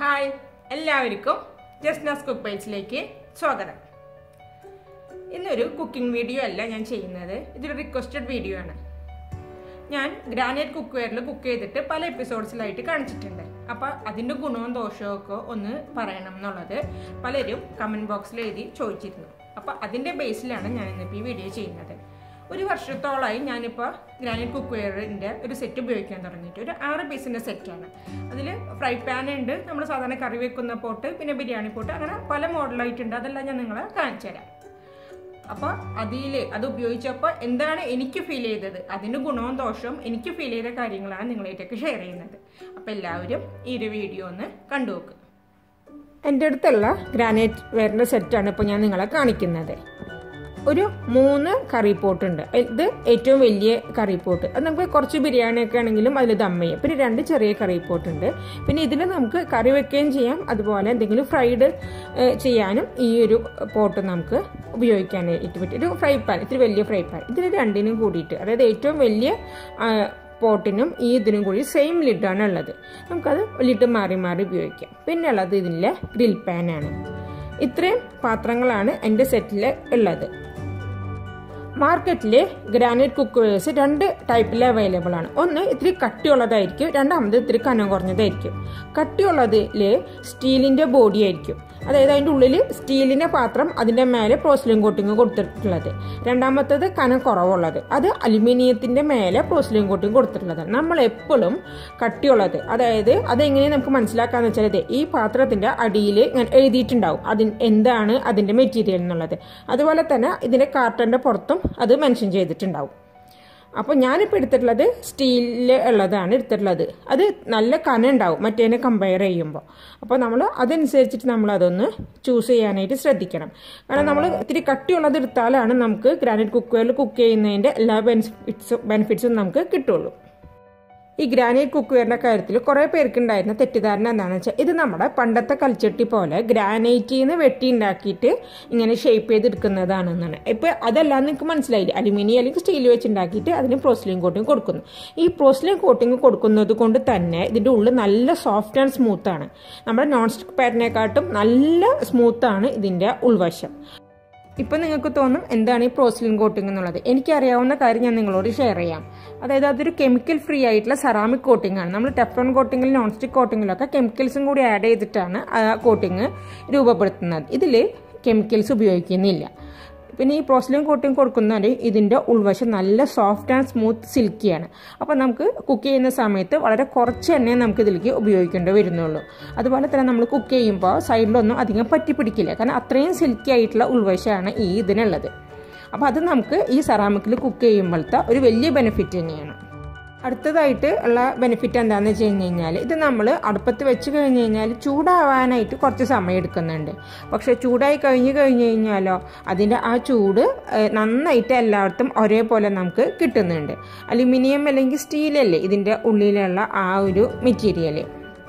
hi എല്ലാവർക്കും Jasna's cook ബൈറ്റ്സിലേക്ക് സ്വാഗതം ഇന്നൊരു കുക്കിംഗ് വീഡിയോ അല്ല ഞാൻ ചെയ്യുന്നത് ഇതൊരു റിക്വസ്റ്റഡ് വീഡിയോ ആണ് ഞാൻ ഗ്രാനൈറ്റ് കുക്ക് വെയറിൽ കുക്ക് ചെയ്തിട്ട് പല എപ്പിസോഡ്സിലായിട്ട് കാണിച്ചിട്ടുണ്ട് അപ്പോൾ അതിൻ്റെ ഗുണവും ദോഷവും ഒക്കെ ഒന്ന് പറയണം എന്നുള്ളത് പലരും കമൻറ്റ് ബോക്സിൽ എഴുതി ചോദിച്ചിരുന്നു അപ്പോൾ അതിൻ്റെ ബേസിലാണ് ഞാൻ ഇന്നിപ്പോൾ ഈ വീഡിയോ ചെയ്യുന്നത് ഒരു വർഷത്തോളമായി ഞാനിപ്പോൾ ഗ്രാനൈറ്റ് കുക്ക് വെയറിൻ്റെ ഒരു സെറ്റ് ഉപയോഗിക്കാൻ തുടങ്ങിയിട്ട് ഒരു ആറ് പീസിൻ്റെ സെറ്റാണ് അതിൽ ഫ്രൈ പാൻ ഉണ്ട് നമ്മൾ സാധാരണ കറി വെക്കുന്ന പോട്ട് പിന്നെ ബിരിയാണി പോട്ട് അങ്ങനെ പല മോഡലായിട്ടുണ്ട് അതെല്ലാം ഞാൻ നിങ്ങളെ കാണിച്ചു തരാം അപ്പോൾ അതിൽ അത് ഉപയോഗിച്ചപ്പോൾ എന്താണ് എനിക്ക് ഫീൽ ചെയ്തത് അതിൻ്റെ ഗുണവും ദോഷവും എനിക്ക് ഫീൽ ചെയ്ത കാര്യങ്ങളാണ് നിങ്ങളായിട്ടൊക്കെ ഷെയർ ചെയ്യുന്നത് അപ്പോൾ എല്ലാവരും ഈ ഒരു വീഡിയോ ഒന്ന് കണ്ടു നോക്ക് എൻ്റെ അടുത്തുള്ള ഗ്രാനൈറ്റ് വെയറിൻ്റെ സെറ്റാണ് ഇപ്പോൾ ഞാൻ നിങ്ങളെ കാണിക്കുന്നത് ഒരു മൂന്ന് കറി പോട്ട് ഉണ്ട് ഇത് ഏറ്റവും വലിയ കറി പോട്ട് അത് നമുക്ക് കുറച്ച് ബിരിയാണി ഒക്കെ ആണെങ്കിലും അതിൽ ദം ചെയ്യാം പിന്നെ രണ്ട് ചെറിയ കറി പോട്ട് ഉണ്ട് പിന്നെ ഇതിൽ നമുക്ക് കറി വെക്കുകയും ചെയ്യാം അതുപോലെ എന്തെങ്കിലും ഫ്രൈഡ് ചെയ്യാനും ഈ ഒരു പോട്ട് നമുക്ക് ഉപയോഗിക്കാനായിട്ട് പറ്റും ഒരു ഫ്രൈ പാൻ ഇത്തിരി വലിയ ഫ്രൈ പാൻ ഇതിന് രണ്ടിനും കൂടിയിട്ട് അതായത് ഏറ്റവും വലിയ പോട്ടിനും ഈ ഇതിനും കൂടി സെയിം ലിഡാണ് ഉള്ളത് നമുക്കത് ലിഡ് മാറി മാറി ഉപയോഗിക്കാം പിന്നെ ഉള്ളത് ഇതിലെ ഗ്രിൽ പാനാണ് ഇത്രയും പാത്രങ്ങളാണ് എൻ്റെ സെറ്റിൽ ഉള്ളത് മാർക്കറ്റിൽ ഗ്രാനൈറ്റ് കുക്കേഴ്സ് രണ്ട് ടൈപ്പിൽ അവൈലബിൾ ആണ് ഒന്ന് ഇത്തിരി കട്ടിയുള്ളതായിരിക്കും രണ്ടാമത് ഇത്തിരി കനം കുറഞ്ഞതായിരിക്കും കട്ടിയുള്ളതിൽ സ്റ്റീലിൻ്റെ ബോഡി ആയിരിക്കും അതായത് അതിൻ്റെ ഉള്ളിൽ സ്റ്റീലിൻ്റെ പാത്രം അതിൻ്റെ മേലെ പ്രോസ്ലിൻ കോട്ടിങ് കൊടുത്തിട്ടുള്ളത് രണ്ടാമത്തത് കനം കുറവുള്ളത് അത് അലുമിനിയത്തിൻ്റെ മേലെ പ്രോസ്ലിൻ കോട്ടിങ് കൊടുത്തിട്ടുള്ളത് നമ്മൾ എപ്പോഴും കട്ടിയുള്ളത് അതായത് അതെങ്ങനെ നമുക്ക് മനസ്സിലാക്കാന്ന് വെച്ചാൽ അതെ ഈ പാത്രത്തിൻ്റെ അടിയിൽ എഴുതിയിട്ടുണ്ടാവും അതിന് എന്താണ് അതിൻ്റെ മെറ്റീരിയൽ എന്നുള്ളത് അതുപോലെ തന്നെ ഇതിൻ്റെ കാർട്ടൻ്റെ പുറത്തും അത് മെൻഷൻ ചെയ്തിട്ടുണ്ടാവും അപ്പോൾ ഞാനിപ്പോൾ എടുത്തിട്ടുള്ളത് സ്റ്റീലിൽ ഉള്ളതാണ് എടുത്തിട്ടുള്ളത് അത് നല്ല കന ഉണ്ടാവും മറ്റേനെ കമ്പയർ ചെയ്യുമ്പോൾ അപ്പോൾ നമ്മൾ അതനുസരിച്ചിട്ട് നമ്മൾ അതൊന്ന് ചൂസ് ചെയ്യാനായിട്ട് ശ്രദ്ധിക്കണം കാരണം നമ്മൾ ഇത്തിരി കട്ടിയുള്ളത് എടുത്താലാണ് നമുക്ക് ഗ്രാനൈറ്റ് കുക്കറിൽ കുക്ക് ചെയ്യുന്നതിൻ്റെ എല്ലാ ബെനിഫിറ്റ്സും ബെനിഫിറ്റ്സും നമുക്ക് കിട്ടുള്ളൂ ഈ ഗ്രാനൈറ്റ് കുക്ക്വെയറിൻ്റെ കാര്യത്തിൽ കുറേ പേർക്ക് ഉണ്ടായിരുന്ന തെറ്റിദ്ധാരണ എന്താണെന്ന് വെച്ചാൽ ഇത് നമ്മുടെ പണ്ടത്തെ കൽച്ചട്ടി പോലെ ഗ്രാനൈറ്റിൽ നിന്ന് വെട്ടി ഉണ്ടാക്കിയിട്ട് ഇങ്ങനെ ഷേപ്പ് ചെയ്തെടുക്കുന്നതാണെന്നാണ് ഇപ്പോൾ അതല്ല നിങ്ങൾക്ക് മനസ്സിലായില്ല അലുമിനിയം അല്ലെങ്കിൽ സ്റ്റീൽ വെച്ച് ഉണ്ടാക്കിയിട്ട് അതിന് പ്രോസ്ലിൻ കോട്ടിങ് കൊടുക്കുന്നു ഈ പ്രോസ്ലിൻ കോട്ടിങ് കൊടുക്കുന്നത് കൊണ്ട് തന്നെ ഇതിൻ്റെ ഉള്ളിൽ നല്ല സോഫ്റ്റ് ആൻഡ് സ്മൂത്താണ് നമ്മുടെ നോൺ സ്റ്റിക് പാറ്റിനെക്കാട്ടും നല്ല സ്മൂത്താണ് ഇതിൻ്റെ ഉൾവശം ഇപ്പം നിങ്ങൾക്ക് തോന്നും എന്താണ് ഈ പ്രോസ്ലിൻ കോട്ടിംഗ് എന്നുള്ളത് എനിക്കറിയാവുന്ന കാര്യം ഞാൻ നിങ്ങളോട് ഷെയർ ചെയ്യാം അതായത് അതൊരു കെമിക്കൽ ഫ്രീ ആയിട്ടുള്ള സെറാമിക് കോട്ടിംഗ് ആണ് നമ്മൾ ടെഫ്ലോൺ കോട്ടിങ്ങിൽ നോൺ സ്റ്റിക് കോട്ടിങ്ങിലൊക്കെ കെമിക്കൽസും കൂടി ആഡ് ചെയ്തിട്ടാണ് ആ കോട്ടിങ് രൂപപ്പെടുത്തുന്നത് ഇതിൽ കെമിക്കൽസ് ഉപയോഗിക്കുന്നില്ല പിന്നെ ഈ പ്രോസ്ലിൻ കോട്ടിംഗ് കൊടുക്കുന്നതിന് ഇതിൻ്റെ ഉൾവശം നല്ല സോഫ്റ്റ് ആൻഡ് സ്മൂത്ത് സിൽക്കിയാണ് അപ്പോൾ നമുക്ക് കുക്ക് ചെയ്യുന്ന സമയത്ത് വളരെ കുറച്ച് എണ്ണയെ നമുക്ക് ഇതിലേക്ക് ഉപയോഗിക്കേണ്ടി വരുന്നുള്ളൂ അതുപോലെ തന്നെ നമ്മൾ കുക്ക് ചെയ്യുമ്പോൾ സൈഡിലൊന്നും അധികം പറ്റി പിടിക്കില്ല കാരണം അത്രയും സിൽക്കി ആയിട്ടുള്ള ഉൾവശമാണ് ഈ ഇതിനുള്ളത് അപ്പോൾ അത് നമുക്ക് ഈ സെറാമിക്കിൽ കുക്ക് ചെയ്യുമ്പോഴത്തെ ഒരു വലിയ ബെനിഫിറ്റ് തന്നെയാണ് അടുത്തതായിട്ട് ഉള്ള ബെനിഫിറ്റ് എന്താണെന്ന് വെച്ച് കഴിഞ്ഞ് കഴിഞ്ഞാൽ ഇത് നമ്മൾ അടുപ്പത്ത് വെച്ച് കഴിഞ്ഞ് കഴിഞ്ഞാൽ ചൂടാവാനായിട്ട് കുറച്ച് സമയം എടുക്കുന്നുണ്ട് പക്ഷെ ചൂടായി കഴിഞ്ഞ് കഴിഞ്ഞ് കഴിഞ്ഞാലോ അതിൻ്റെ ആ ചൂട് നന്നായിട്ട് എല്ലായിടത്തും ഒരേപോലെ നമുക്ക് കിട്ടുന്നുണ്ട് അലുമിനിയം അല്ലെങ്കിൽ സ്റ്റീലല്ലേ ഇതിൻ്റെ ഉള്ളിലുള്ള ആ ഒരു മെറ്റീരിയൽ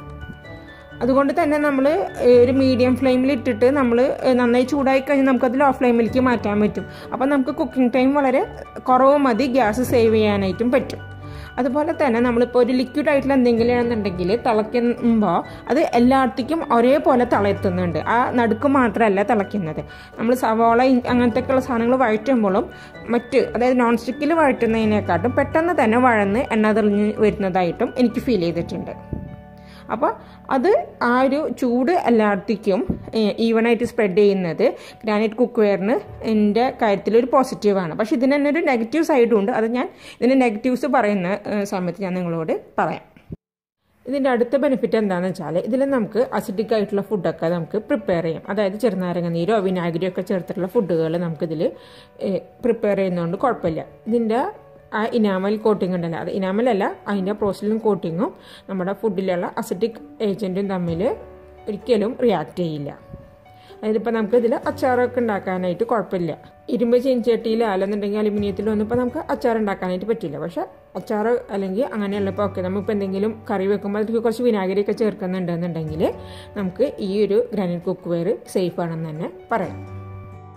അതുകൊണ്ട് തന്നെ നമ്മൾ ഒരു മീഡിയം ഫ്ലെയിമിൽ ഇട്ടിട്ട് നമ്മൾ നന്നായി ചൂടായി കഴിഞ്ഞാൽ നമുക്കത് ലോ ഫ്ലെയിമിലേക്ക് മാറ്റാൻ പറ്റും അപ്പോൾ നമുക്ക് കുക്കിംഗ് ടൈം വളരെ കുറവ് മതി ഗ്യാസ് സേവ് ചെയ്യാനായിട്ടും പറ്റും അതുപോലെ തന്നെ നമ്മളിപ്പോൾ ഒരു ലിക്വിഡ് ആയിട്ടുള്ള എന്തെങ്കിലും ആണെന്നുണ്ടെങ്കിൽ തിളയ്ക്കുമ്പോൾ അത് എല്ലായിടത്തേക്കും ഒരേപോലെ തിളയെത്തുന്നുണ്ട് ആ നടുക്ക് മാത്രമല്ല തിളയ്ക്കുന്നത് നമ്മൾ സവാള അങ്ങനത്തെയൊക്കെയുള്ള സാധനങ്ങൾ വഴറ്റുമ്പോഴും മറ്റ് അതായത് നോൺ സ്റ്റിക്കിൽ വഴറ്റുന്നതിനെക്കാട്ടും പെട്ടെന്ന് തന്നെ വഴന്ന് എണ്ണ തെളിഞ്ഞ് വരുന്നതായിട്ടും എനിക്ക് ഫീൽ ചെയ്തിട്ടുണ്ട് അപ്പോൾ അത് ആ ഒരു ചൂട് എല്ലായിടത്തേക്കും ഈവണായിട്ട് സ്പ്രെഡ് ചെയ്യുന്നത് ഗ്രാനൈറ്റ് കുക്ക് വെയറിന് എൻ്റെ കാര്യത്തിൽ ഒരു പോസിറ്റീവാണ് പക്ഷെ ഇതിന് തന്നെ ഒരു നെഗറ്റീവ് സൈഡും ഉണ്ട് അത് ഞാൻ ഇതിൻ്റെ നെഗറ്റീവ്സ് പറയുന്ന സമയത്ത് ഞാൻ നിങ്ങളോട് പറയാം ഇതിൻ്റെ അടുത്ത ബെനിഫിറ്റ് എന്താണെന്ന് വെച്ചാൽ ഇതിൽ നമുക്ക് അസിഡിക് ആയിട്ടുള്ള ഫുഡൊക്കെ നമുക്ക് പ്രിപ്പയർ ചെയ്യാം അതായത് ചെറുനാരങ്ങ നീരോ വിനാഗിരിയോ ഒക്കെ ചേർത്തിട്ടുള്ള ഫുഡുകൾ നമുക്കിതിൽ പ്രിപ്പയർ ചെയ്യുന്നതുകൊണ്ട് കുഴപ്പമില്ല ഇതിൻ്റെ ആ ഇനാമൽ കോട്ടിംഗ് ഉണ്ടല്ലോ അത് ഇനാമലല്ല അതിൻ്റെ പ്രോസലിൻ കോട്ടിങ്ങും നമ്മുടെ ഫുഡിലുള്ള അസിഡിക് ഏജൻറ്റും തമ്മിൽ ഒരിക്കലും റിയാക്ട് ചെയ്യില്ല അതായത് ഇപ്പോൾ നമുക്ക് ഇതിൽ അച്ചാറൊക്കെ ഉണ്ടാക്കാനായിട്ട് കുഴപ്പമില്ല ഇരുമ്പ് ചീഞ്ചട്ടിയിൽ അല്ലെന്നുണ്ടെങ്കിൽ അലുമിനിയത്തിലോ ഒന്നും ഇപ്പോൾ നമുക്ക് അച്ചാർ ഉണ്ടാക്കാനായിട്ട് പറ്റില്ല പക്ഷേ അച്ചാർ അല്ലെങ്കിൽ അങ്ങനെയുള്ള ഇപ്പോൾ ഓക്കെ നമ്മളിപ്പോൾ എന്തെങ്കിലും കറി വെക്കുമ്പോൾ അതിലേക്ക് കുറച്ച് വിനാഗിരിയൊക്കെ ചേർക്കുന്നുണ്ടെന്നുണ്ടെങ്കിൽ നമുക്ക് ഈ ഒരു ഗ്രാനൈറ്റ് കുക്ക് വെയർ സേഫ് ആണെന്ന് തന്നെ പറയാം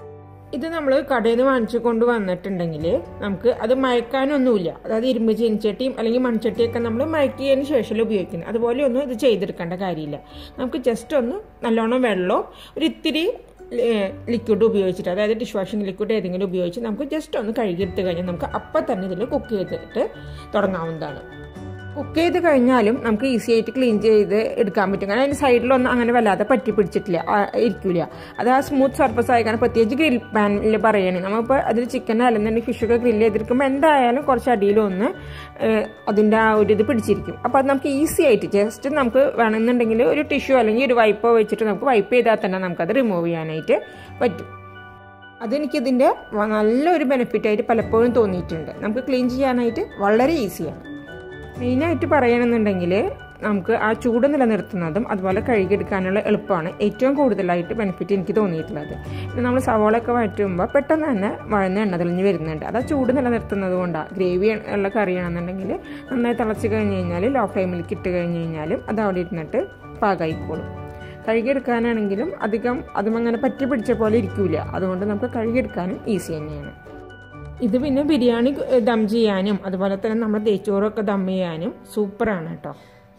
ഇത് നമ്മൾ കടയിൽ നിന്ന് വാങ്ങിച്ചു കൊണ്ട് വന്നിട്ടുണ്ടെങ്കിൽ നമുക്ക് അത് മയക്കാനൊന്നുമില്ല അതായത് ഇരുമ്പ് ചീനിച്ചട്ടിയും അല്ലെങ്കിൽ മൺചട്ടിയൊക്കെ നമ്മൾ മയക്കിയതിന് ശേഷം ഉപയോഗിക്കുന്നത് അതുപോലെ ഒന്നും ഇത് ചെയ്തെടുക്കേണ്ട കാര്യമില്ല നമുക്ക് ജസ്റ്റ് ഒന്ന് നല്ലോണം വെള്ളവും ഒരു ഇത്തിരി ലിക്വിഡ് ഉപയോഗിച്ചിട്ട് അതായത് ഡിഷ് വാഷിംഗ് ലിക്വിഡ് ഏതെങ്കിലും ഉപയോഗിച്ച് നമുക്ക് ജസ്റ്റ് ഒന്ന് കഴുകിയെടുത്ത് കഴിഞ്ഞാൽ നമുക്ക് അപ്പം തന്നെ ഇതിൽ കുക്ക് ചെയ്തിട്ട് തുടങ്ങാവുന്നതാണ് കുക്ക് ചെയ്ത് കഴിഞ്ഞാലും നമുക്ക് ഈസി ആയിട്ട് ക്ലീൻ ചെയ്ത് എടുക്കാൻ പറ്റും കാരണം അതിന് സൈഡിലൊന്നും അങ്ങനെ വല്ലാതെ പറ്റി പിടിച്ചിട്ടില്ല ഇരിക്കില്ല അത് ആ സ്മൂത്ത് സർഫസ് ആയി കാരണം പ്രത്യേകിച്ച് ഗ്രിൽ പാനിൽ പറയുകയാണെങ്കിൽ നമ്മളിപ്പോൾ അതിൽ ചിക്കൻ അല്ലെന്നുണ്ടെങ്കിൽ ഫിഷൊക്കെ ഗ്രില്ല് ചെയ്തെടുക്കുമ്പോൾ എന്തായാലും കുറച്ച് അടിയിലൊന്ന് അതിൻ്റെ ആ ഒരു ഇത് പിടിച്ചിരിക്കും അപ്പോൾ അത് നമുക്ക് ഈസി ആയിട്ട് ജസ്റ്റ് നമുക്ക് വേണമെന്നുണ്ടെങ്കിൽ ഒരു ടിഷ്യൂ അല്ലെങ്കിൽ ഒരു വൈപ്പോ വെച്ചിട്ട് നമുക്ക് വൈപ്പ് ചെയ്താൽ തന്നെ നമുക്കത് റിമൂവ് ചെയ്യാനായിട്ട് പറ്റും അതെനിക്കിതിൻ്റെ നല്ലൊരു ബെനിഫിറ്റായിട്ട് പലപ്പോഴും തോന്നിയിട്ടുണ്ട് നമുക്ക് ക്ലീൻ ചെയ്യാനായിട്ട് വളരെ ഈസിയാണ് മെയിനായിട്ട് പറയുകയാണെന്നുണ്ടെങ്കിൽ നമുക്ക് ആ ചൂട് നിലനിർത്തുന്നതും അതുപോലെ കഴുകിയെടുക്കാനുള്ള എളുപ്പമാണ് ഏറ്റവും കൂടുതലായിട്ട് ബെനിഫിറ്റ് എനിക്ക് തോന്നിയിട്ടുള്ളത് പിന്നെ നമ്മൾ സവോളയൊക്കെ വഴറ്റുമ്പോൾ പെട്ടെന്ന് തന്നെ വഴന്ന എണ്ണ തെളിഞ്ഞ് വരുന്നുണ്ട് അത് ആ ചൂട് നിലനിർത്തുന്നത് കൊണ്ടാണ് ഗ്രേവി ഉള്ള കറിയാണെന്നുണ്ടെങ്കിൽ നന്നായി തിളച്ച് കഴിഞ്ഞ് കഴിഞ്ഞാൽ ലോ ഫ്ലെയിമിലേക്ക് ഇട്ട് കഴിഞ്ഞ് കഴിഞ്ഞാലും അത് അവിടെ ഇരുന്നിട്ട് പാകമായിക്കോളും കഴുകിയെടുക്കാനാണെങ്കിലും അധികം അതും അങ്ങനെ പറ്റി പിടിച്ച പോലെ ഇരിക്കില്ല അതുകൊണ്ട് നമുക്ക് കഴുകിയെടുക്കാനും ഈസി തന്നെയാണ് ഇത് പിന്നെ ബിരിയാണി ദം ചെയ്യാനും അതുപോലെ തന്നെ നമ്മുടെ നെയ്ച്ചോറൊക്കെ ദം ചെയ്യാനും സൂപ്പറാണ് കേട്ടോ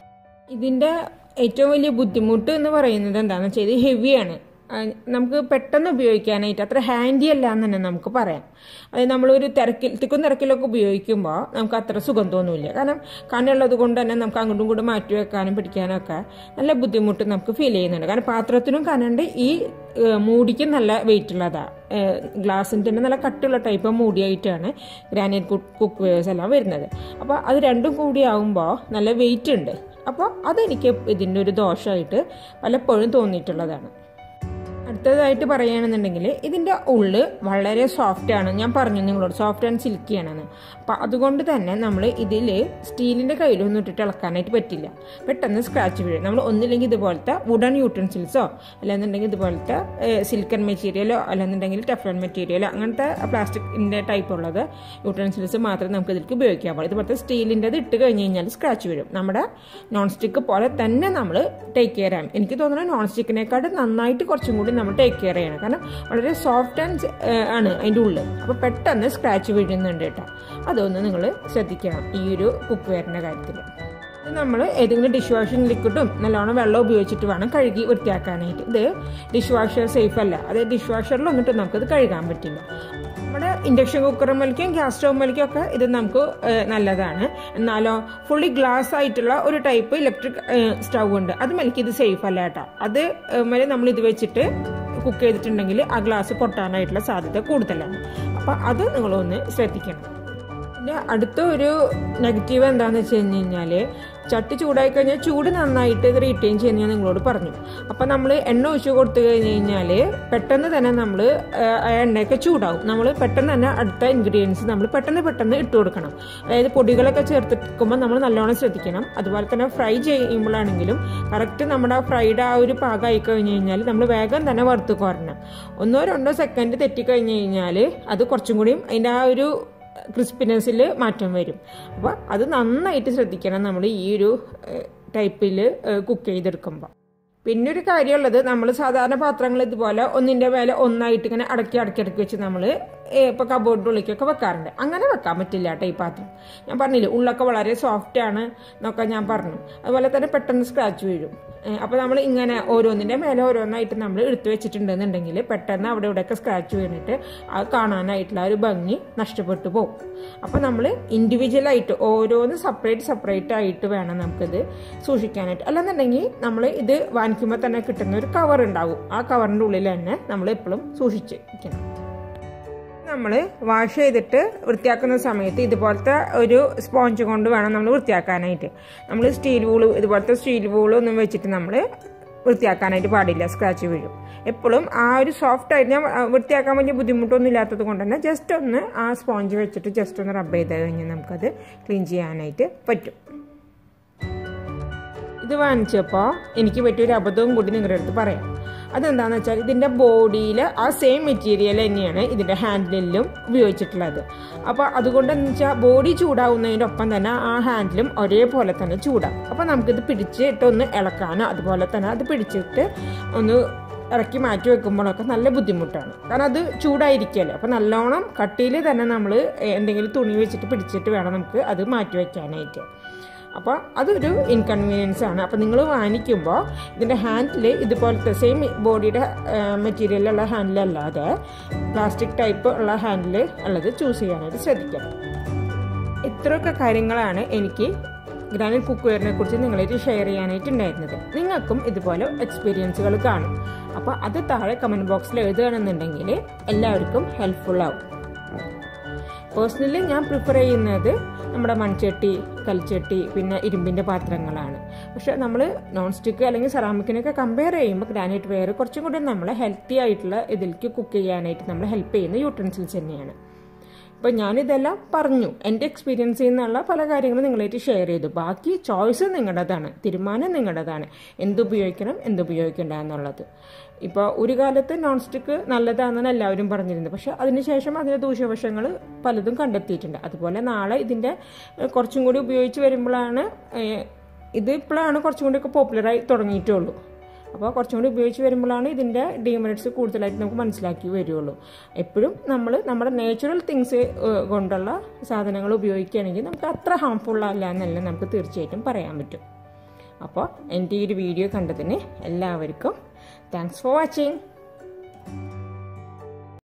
ഇതിൻ്റെ ഏറ്റവും വലിയ ബുദ്ധിമുട്ട് എന്ന് പറയുന്നത് എന്താണെന്ന് വെച്ചാൽ ഇത് ഹെവിയാണ് നമുക്ക് പെട്ടെന്ന് ഉപയോഗിക്കാനായിട്ട് അത്ര ഹാൻഡി അല്ല എന്ന് തന്നെ നമുക്ക് പറയാം അതായത് നമ്മളൊരു തിരക്കിൽ തിക്കും തിരക്കിലൊക്കെ ഉപയോഗിക്കുമ്പോൾ നമുക്ക് അത്ര സുഖം തോന്നില്ല കാരണം കണ്ണുള്ളത് കൊണ്ട് തന്നെ നമുക്ക് അങ്ങോട്ടും ഇങ്ങോട്ടും മാറ്റി വെക്കാനും പിടിക്കാനും ഒക്കെ നല്ല ബുദ്ധിമുട്ട് നമുക്ക് ഫീൽ ചെയ്യുന്നുണ്ട് കാരണം പാത്രത്തിനും കനണ്ട് ഈ മൂടിക്കും നല്ല വെയിറ്റ് ഉള്ളതാണ് ഗ്ലാസിൻ്റെ തന്നെ നല്ല കട്ടുള്ള ടൈപ്പ് മൂടിയായിട്ടാണ് ഗ്രാനൈറ്റ് കുക്ക് വെയേഴ്സ് എല്ലാം വരുന്നത് അപ്പോൾ അത് രണ്ടും കൂടി ആകുമ്പോൾ നല്ല വെയിറ്റ് ഉണ്ട് അപ്പോൾ അതെനിക്ക് ഇതിൻ്റെ ഒരു ദോഷമായിട്ട് പലപ്പോഴും തോന്നിയിട്ടുള്ളതാണ് അടുത്തതായിട്ട് പറയുകയാണെന്നുണ്ടെങ്കിൽ ഇതിൻ്റെ ഉള്ള് വളരെ സോഫ്റ്റ് ആണ് ഞാൻ പറഞ്ഞു നിങ്ങളോട് സോഫ്റ്റ് ആൻഡ് സിൽക്കി ആണെന്ന് അപ്പം അതുകൊണ്ട് തന്നെ നമ്മൾ ഇതിൽ സ്റ്റീലിൻ്റെ കയ്യിലൊന്നും ഇട്ടിട്ട് ഇളക്കാനായിട്ട് പറ്റില്ല പെട്ടെന്ന് സ്ക്രാച്ച് വീഴും നമ്മൾ ഒന്നില്ലെങ്കിൽ ഇതുപോലത്തെ വുഡൻ യൂട്ടൻസിൽസോ അല്ലെന്നുണ്ടെങ്കിൽ ഇതുപോലത്തെ സിൽക്കൺ മെറ്റീരിയലോ അല്ലെന്നുണ്ടെങ്കിൽ ടെഫ്ലോൺ മെറ്റീരിയലോ അങ്ങനത്തെ പ്ലാസ്റ്റിക്കിൻ്റെ ടൈപ്പ് ഉള്ളത് യൂട്ടൻസിൽസ് മാത്രമേ നമുക്ക് ഇതിലേക്ക് ഉപയോഗിക്കാൻ പാടുള്ളൂ ഇതുപോലത്തെ സ്റ്റീലിൻ്റെത് ഇട്ട് കഴിഞ്ഞ് കഴിഞ്ഞാൽ സ്ക്രാച്ച് വീഴും നമ്മുടെ നോൺ സ്റ്റിക്ക് പോലെ തന്നെ നമ്മൾ ടേക്ക് കെയർ ചെയ്യാം എനിക്ക് തോന്നുന്നത് നോൺ സ്റ്റിക്കിനെക്കാട്ടും നന്നായിട്ട് കുറച്ചും കൂടി നമ്മൾ ടേക്ക് കെയർ ചെയ്യണം കാരണം വളരെ സോഫ്റ്റ് ആൻഡ് ആണ് അതിൻ്റെ ഉള്ളിൽ അപ്പോൾ പെട്ടെന്ന് സ്ക്രാച്ച് വീഴുന്നുണ്ട് കേട്ടോ അതൊന്ന് നിങ്ങൾ ശ്രദ്ധിക്കണം ഈ ഒരു കുക്ക് വെയറിൻ്റെ കാര്യത്തിൽ ഇത് നമ്മൾ ഏതെങ്കിലും ഡിഷ് വാഷിംഗ് ലിക്വിഡും നല്ലോണം വെള്ളം ഉപയോഗിച്ചിട്ട് വേണം കഴുകി വൃത്തിയാക്കാനായിട്ട് ഇത് ഡിഷ് വാഷർ സേഫ് അല്ല അതായത് ഡിഷ് വാഷറിൽ വന്നിട്ട് നമുക്കത് കഴുകാൻ പറ്റില്ല നമ്മുടെ ഇൻഡക്ഷൻ കുക്കറുമ്മലിക്കും ഗ്യാസ് സ്റ്റൗമ്മലിക്കും ഒക്കെ ഇത് നമുക്ക് നല്ലതാണ് എന്നാലോ ഫുള്ളി ഗ്ലാസ് ആയിട്ടുള്ള ഒരു ടൈപ്പ് ഇലക്ട്രിക് സ്റ്റൗ ഉണ്ട് അത് മലിക്ക് ഇത് സേഫ് അല്ല കേട്ടോ അത് മേലെ നമ്മൾ ഇത് വെച്ചിട്ട് കുക്ക് ചെയ്തിട്ടുണ്ടെങ്കിൽ ആ ഗ്ലാസ് പൊട്ടാനായിട്ടുള്ള സാധ്യത കൂടുതലാണ് അപ്പം അത് നിങ്ങളൊന്ന് ശ്രദ്ധിക്കണം പിന്നെ അടുത്ത ഒരു നെഗറ്റീവ് എന്താണെന്ന് വെച്ച് കഴിഞ്ഞ് കഴിഞ്ഞാൽ ചട്ടി ചൂടായി കഴിഞ്ഞാൽ ചൂട് നന്നായിട്ട് ഇത് റീറ്റെയിൻ ചെയ്യുന്ന ഞാൻ നിങ്ങളോട് പറഞ്ഞു അപ്പം നമ്മൾ എണ്ണ ഒഴിച്ച് കൊടുത്തു കഴിഞ്ഞ് കഴിഞ്ഞാൽ പെട്ടെന്ന് തന്നെ നമ്മൾ ആ എണ്ണയൊക്കെ ചൂടാവും നമ്മൾ പെട്ടെന്ന് തന്നെ അടുത്ത ഇൻഗ്രീഡിയൻസ് നമ്മൾ പെട്ടെന്ന് പെട്ടെന്ന് ഇട്ട് കൊടുക്കണം അതായത് പൊടികളൊക്കെ ചേർത്തിരിക്കുമ്പോൾ നമ്മൾ നല്ലോണം ശ്രദ്ധിക്കണം അതുപോലെ തന്നെ ഫ്രൈ ചെയ്യുമ്പോഴാണെങ്കിലും കറക്റ്റ് നമ്മുടെ ഫ്രൈഡ് ആ ഒരു പാകമായി കഴിഞ്ഞ് കഴിഞ്ഞാൽ നമ്മൾ വേഗം തന്നെ വറുത്ത് കോരണം ഒന്നോ രണ്ടോ സെക്കൻഡ് തെറ്റിക്കഴിഞ്ഞ് കഴിഞ്ഞാൽ അത് കുറച്ചും കൂടിയും അതിൻ്റെ ആ ഒരു ക്രിസ്പിനെസ്സിൽ മാറ്റം വരും അപ്പോൾ അത് നന്നായിട്ട് ശ്രദ്ധിക്കണം നമ്മൾ ഈ ഒരു ടൈപ്പിൽ കുക്ക് ചെയ്തെടുക്കുമ്പോൾ പിന്നെ ഒരു കാര്യമുള്ളത് നമ്മൾ സാധാരണ പാത്രങ്ങൾ ഇതുപോലെ ഒന്നിൻ്റെ മേലെ ഒന്നായിട്ട് ഇങ്ങനെ അടക്കി അടക്കി അടക്കി വെച്ച് നമ്മൾ ഇപ്പോൾ കബോർഡിൻ്റെ ഉള്ളിലേക്കൊക്കെ വെക്കാറുണ്ട് അങ്ങനെ വെക്കാൻ പറ്റില്ല കേട്ടോ ഈ പാത്രം ഞാൻ പറഞ്ഞില്ലേ ഉള്ളൊക്കെ വളരെ സോഫ്റ്റ് ആണ് എന്നൊക്കെ ഞാൻ പറഞ്ഞു അതുപോലെ തന്നെ പെട്ടെന്ന് സ്ക്രാച്ച് വീഴും അപ്പോൾ നമ്മൾ ഇങ്ങനെ ഓരോന്നിൻ്റെ മേലെ ഓരോന്നായിട്ട് നമ്മൾ എടുത്തു വെച്ചിട്ടുണ്ടെന്നുണ്ടെങ്കിൽ പെട്ടെന്ന് അവിടെ ഇവിടെയൊക്കെ സ്ക്രാച്ച് വീണിട്ട് അത് കാണാനായിട്ടുള്ള ഒരു ഭംഗി നഷ്ടപ്പെട്ടു പോകും അപ്പോൾ നമ്മൾ ഇൻഡിവിജ്വലായിട്ട് ഓരോന്ന് സെപ്പറേറ്റ് സെപ്പറേറ്റ് ആയിട്ട് വേണം നമുക്കിത് സൂക്ഷിക്കാനായിട്ട് അല്ലെന്നുണ്ടെങ്കിൽ നമ്മൾ ഇത് വാങ്ങിക്കുമ്പോൾ തന്നെ കിട്ടുന്ന ഒരു കവർ ഉണ്ടാവും ആ കവറിൻ്റെ ഉള്ളിൽ തന്നെ നമ്മൾ എപ്പോഴും സൂക്ഷിച്ച് വയ്ക്കണം നമ്മൾ വാഷ് ചെയ്തിട്ട് വൃത്തിയാക്കുന്ന സമയത്ത് ഇതുപോലത്തെ ഒരു സ്പോഞ്ച് കൊണ്ട് വേണം നമ്മൾ വൃത്തിയാക്കാനായിട്ട് നമ്മൾ സ്റ്റീൽ വൂള് ഇതുപോലത്തെ സ്റ്റീൽ വൂള് ഒന്നും വെച്ചിട്ട് നമ്മൾ വൃത്തിയാക്കാനായിട്ട് പാടില്ല സ്ക്രാച്ച് വീഴും എപ്പോഴും ആ ഒരു സോഫ്റ്റ് ആയിട്ട് ഞാൻ വൃത്തിയാക്കാൻ വലിയ ബുദ്ധിമുട്ടൊന്നും ഇല്ലാത്തത് കൊണ്ട് തന്നെ ജസ്റ്റ് ഒന്ന് ആ സ്പോഞ്ച് വെച്ചിട്ട് ജസ്റ്റ് ഒന്ന് റബ്ബ് ചെയ്ത് കഴിഞ്ഞാൽ നമുക്കത് ക്ലീൻ ചെയ്യാനായിട്ട് പറ്റും ഇത് വാങ്ങിച്ചപ്പോൾ എനിക്ക് പറ്റിയൊരു അബദ്ധവും കൂടി നിങ്ങളുടെ അടുത്ത് പറയാം അതെന്താണെന്ന് വെച്ചാൽ ഇതിൻ്റെ ബോഡിയിൽ ആ സെയിം മെറ്റീരിയൽ തന്നെയാണ് ഇതിൻ്റെ ഹാൻഡിലും ഉപയോഗിച്ചിട്ടുള്ളത് അപ്പോൾ അതുകൊണ്ട് എന്ന് വെച്ചാൽ ബോഡി ചൂടാവുന്നതിൻ്റെ ഒപ്പം തന്നെ ആ ഹാൻഡിലും ഒരേപോലെ തന്നെ ചൂടാവും അപ്പോൾ നമുക്കിത് പിടിച്ചിട്ട് ഒന്ന് ഇളക്കാനോ അതുപോലെ തന്നെ അത് പിടിച്ചിട്ട് ഒന്ന് ഇറക്കി മാറ്റി വെക്കുമ്പോഴൊക്കെ നല്ല ബുദ്ധിമുട്ടാണ് കാരണം അത് ചൂടായിരിക്കുമല്ലോ അപ്പോൾ നല്ലോണം കട്ടിയിൽ തന്നെ നമ്മൾ എന്തെങ്കിലും തുണി വെച്ചിട്ട് പിടിച്ചിട്ട് വേണം നമുക്ക് അത് മാറ്റി വയ്ക്കാനായിട്ട് അപ്പോൾ അതൊരു ഇൻകൺവീനിയൻസ് ആണ് അപ്പോൾ നിങ്ങൾ വാങ്ങിക്കുമ്പോൾ ഇതിൻ്റെ ഹാൻഡിൽ ഇതുപോലത്തെ സെയിം ബോഡിയുടെ മെറ്റീരിയലുള്ള ഹാൻഡിലല്ലാതെ പ്ലാസ്റ്റിക് ടൈപ്പ് ഉള്ള ഹാൻഡിൽ ഉള്ളത് ചൂസ് ചെയ്യാനായിട്ട് ശ്രദ്ധിക്കണം ഇത്രയൊക്കെ കാര്യങ്ങളാണ് എനിക്ക് ഗ്രാനൈറ്റ് കുക്ക് വെയറിനെ കുറിച്ച് നിങ്ങളായിട്ട് ഷെയർ ചെയ്യാനായിട്ടുണ്ടായിരുന്നത് നിങ്ങൾക്കും ഇതുപോലെ എക്സ്പീരിയൻസുകൾ കാണും അപ്പോൾ അത് താഴെ കമൻറ്റ് ബോക്സിൽ എഴുതുകയാണെന്നുണ്ടെങ്കിൽ എല്ലാവർക്കും ഹെൽപ്ഫുൾ ആവും പേഴ്സണലി ഞാൻ പ്രിഫർ ചെയ്യുന്നത് നമ്മുടെ മൺചട്ടി കൽച്ചട്ടി പിന്നെ ഇരുമ്പിൻ്റെ പാത്രങ്ങളാണ് പക്ഷേ നമ്മൾ നോൺ സ്റ്റിക്ക് അല്ലെങ്കിൽ സെറാമിക്കിനൊക്കെ കമ്പയർ ചെയ്യുമ്പോൾ ഗ്രാനൈറ്റ് വെയർ കുറച്ചും കൂടി നമ്മളെ ഹെൽത്തി ആയിട്ടുള്ള ഇതിലേക്ക് കുക്ക് ചെയ്യാനായിട്ട് നമ്മളെ ഹെൽപ്പ് ചെയ്യുന്ന യൂട്ടൻസിൽസ് തന്നെയാണ് അപ്പോൾ ഞാനിതെല്ലാം പറഞ്ഞു എൻ്റെ എക്സ്പീരിയൻസിൽ നിന്നുള്ള പല കാര്യങ്ങളും നിങ്ങളായിട്ട് ഷെയർ ചെയ്തു ബാക്കി ചോയ്സ് നിങ്ങളുടേതാണ് തീരുമാനം നിങ്ങളുടേതാണ് എന്തുപയോഗിക്കണം എന്തുപയോഗിക്കണ്ട എന്നുള്ളത് ഇപ്പോൾ ഒരു കാലത്ത് നോൺ സ്റ്റിക്ക് നല്ലതാണെന്നാണ് എല്ലാവരും പറഞ്ഞിരുന്നത് പക്ഷേ അതിനുശേഷം അതിൻ്റെ ദൂഷ്യവശങ്ങൾ പലതും കണ്ടെത്തിയിട്ടുണ്ട് അതുപോലെ നാളെ ഇതിൻ്റെ കുറച്ചും കൂടി ഉപയോഗിച്ച് വരുമ്പോഴാണ് ഇത് ഇപ്പോഴാണ് കുറച്ചും കൂടിയൊക്കെ പോപ്പുലറായി തുടങ്ങിയിട്ടുള്ളൂ അപ്പോൾ കുറച്ചും കൂടി ഉപയോഗിച്ച് വരുമ്പോഴാണ് ഇതിൻ്റെ ഡീമെറിറ്റ്സ് കൂടുതലായിട്ട് നമുക്ക് മനസ്സിലാക്കി വരികയുള്ളൂ എപ്പോഴും നമ്മൾ നമ്മുടെ നാച്ചുറൽ തിങ്സ് കൊണ്ടുള്ള സാധനങ്ങൾ ഉപയോഗിക്കുകയാണെങ്കിൽ നമുക്ക് അത്ര ഹാംഫുൾ അല്ല എന്നല്ല നമുക്ക് തീർച്ചയായിട്ടും പറയാൻ പറ്റും അപ്പോൾ എൻ്റെ ഈ ഒരു വീഡിയോ കണ്ടതിന് എല്ലാവർക്കും താങ്ക്സ് ഫോർ വാച്ചിങ്